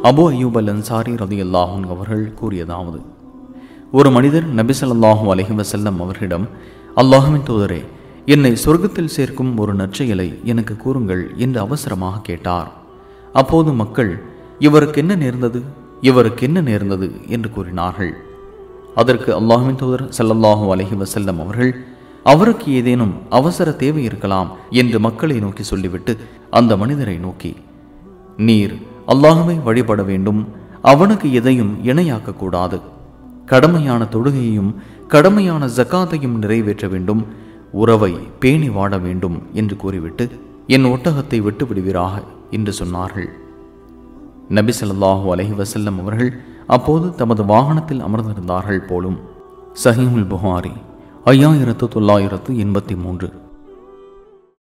அபு அய்யூப் அல் அன்சாரி ரதி அல்லாஹூன் அவர்கள் கூறியதாவது ஒரு மனிதர் நபி ஸல்லல்லாஹு அலைஹி வஸல்லம் அவர்களிடம் அல்லாஹுவின் தூதரே என்னை சொர்க்கத்தில் சேர்க்கும் ஒரு நற்செயலை எனக்கு கூறுங்கள் என்று அவசரமாக கேட்டார் அப்போது மக்கள் இவருக்கு என்ன நேர்ந்தது இவருக்கு என்ன நேர்ந்தது என்று கூறினார்கள் அதற்கு அல்லாஹுவின் தூதர் ஸல்லல்லாஹு அலைஹி வஸல்லம் அவர்கள் அவருக்கு ஏதேனும் அவசர தேவை இருக்கலாம் என்று மக்களை நோக்கி சொல்லிவிட்டு அந்த மனிதரை நோக்கி நீர் அல்லாஹுவை வழிபட வேண்டும் அவனுக்கு எதையும் இணையாக்க கூடாது கடமையான தொழுகையையும் கடமையான ஜக்காத்தையும் நிறைவேற்ற வேண்டும் உறவை பேணி வாட வேண்டும் என்று கூறிவிட்டு என் ஒட்டகத்தை விட்டு விடுவீராக என்று சொன்னார்கள் நபி ஸல்லல்லாஹு அலைஹி வஸல்லம் அவர்கள் அப்போது தமது வாகனத்தில் அமர்ந்திருந்தார்கள் போலும் சஹீமுல் புகாரி ஐயாயிரத்து தொள்ளாயிரத்து எண்பத்தி மூன்று